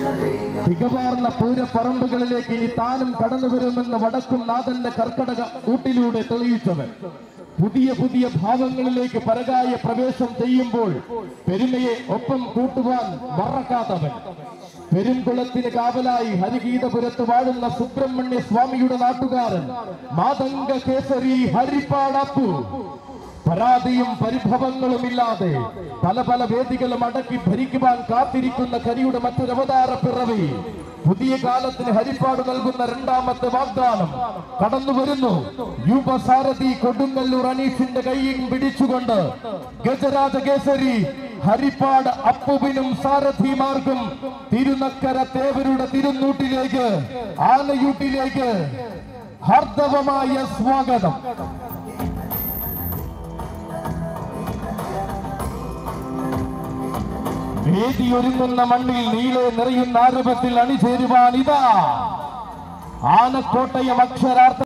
തികവാർന്ന പൂരപ്പറമ്പുകളിലേക്ക് ഇനി താനും കടന്നു വരുമെന്ന് വടക്കും നാഥന്റെ കർക്കടക ഊട്ടിലൂടെ തെളിയിച്ചവൻ പുതിയ പുതിയ ഭാവങ്ങളിലേക്ക് പരകായ പ്രവേശം ചെയ്യുമ്പോൾ പെരുമയെ ഒപ്പം കൂട്ടുവാൻ മറക്കാത്തവൻ പെരുംകുളത്തിന് കാവലായി ഹരിഗീതപുരത്ത് വാഴുന്ന സുബ്രഹ്മണ്യ സ്വാമിയുടെ നാട്ടുകാരൻ മാതംഗ കേസരി ഹരിപ്പാടപ്പു പരാതിയും പരിഭവങ്ങളുമില്ലാതെ പല പല വേദികളും അടക്കി ഭരിക്കുവാൻ കാത്തിരിക്കുന്ന കരിയുടെ മറ്റൊരവതാര പിറവി പുതിയ കാലത്തിന് ഹരിപ്പാട് നൽകുന്ന രണ്ടാമത്തെ വാഗ്ദാനം കടന്നു വരുന്നു യുവസാരഥി കൊടുങ്ങല്ലൂർ അനീഷിന്റെ കൈയും പിടിച്ചുകൊണ്ട് ഗജരാജ കേസരി ഹരിപ്പാട് അപ്പുവിനും സാരഥിമാർക്കും തിരുനക്കര തേവരുടെ തിരുന്നൂട്ടിലേക്ക് ആനയൂട്ടിലേക്ക് ഹർദവമായ സ്വാഗതം വേദിയൊരുങ്ങുന്ന മണ്ണിൽ നീളെ നിറയുന്ന ആരവത്തിൽ അണിചേരുവാൻ ഇതാ ആനക്കോട്ടയം അക്ഷരാർത്ഥ